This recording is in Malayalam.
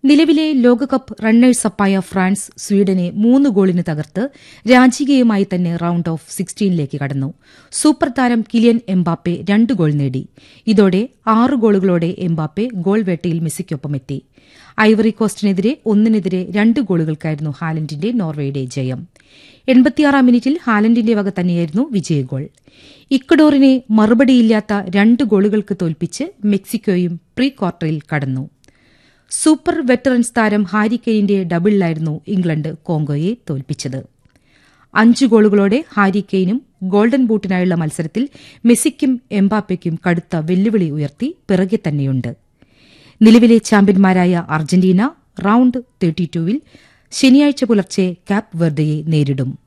നിലവിലെ ലോകകപ്പ് റണ്ണേഴ്സപ്പായ ഫ്രാൻസ് സ്വീഡനെ മൂന്ന് ഗോളിന് തകർത്ത് രാജകീയമായി തന്നെ റൌണ്ട് ഓഫ് സിക്സ്റ്റീനിലേക്ക് കടന്നു സൂപ്പർ താരം കിലിയൻ എംബാപ്പെ രണ്ട് ഗോൾ നേടി ഇതോടെ ആറ് ഗോളുകളോടെ എംബാപ്പെ ഗോൾ വേട്ടയിൽ മെസ്സിക്കൊപ്പമെത്തി ഐവറി കോസ്റ്റിനെതിരെ ഒന്നിനെതിരെ രണ്ട് ഗോളുകൾക്കായിരുന്നു ഹാലൻഡിന്റെ നോർവേയുടെ ജയം എൺപത്തിയാറാം മിനിറ്റിൽ ഹാലൻഡിന്റെ വക തന്നെയായിരുന്നു വിജയഗോൾ ഇക്വഡോറിനെ മറുപടിയില്ലാത്ത രണ്ട് ഗോളുകൾക്ക് തോൽപ്പിച്ച് മെക്സിക്കോയും പ്രീ ക്വാർട്ടറിൽ കടന്നു സൂപ്പർ വെറ്ററൻസ് താരം ഹാരി കെയിന്റെ ഡബിളിലായിരുന്നു ഇംഗ്ലണ്ട് കോങ്കോയെ തോൽപ്പിച്ചത് അഞ്ച് ഗോളുകളോടെ ഹാരി കെയിനും ഗോൾഡൻ ബൂട്ടിനായുള്ള മത്സരത്തിൽ മെസ്സിക്കും എംബാപ്പയ്ക്കും കടുത്ത വെല്ലുവിളി ഉയർത്തി പിറകെ തന്നെയുണ്ട് നിലവിലെ ചാമ്പ്യന്മാരായ അർജന്റീന റൌണ്ട് തേർട്ടി ടൂവിൽ ശനിയാഴ്ച പുലർച്ചെ കാപ്പ് വെർഡയെ നേരിടും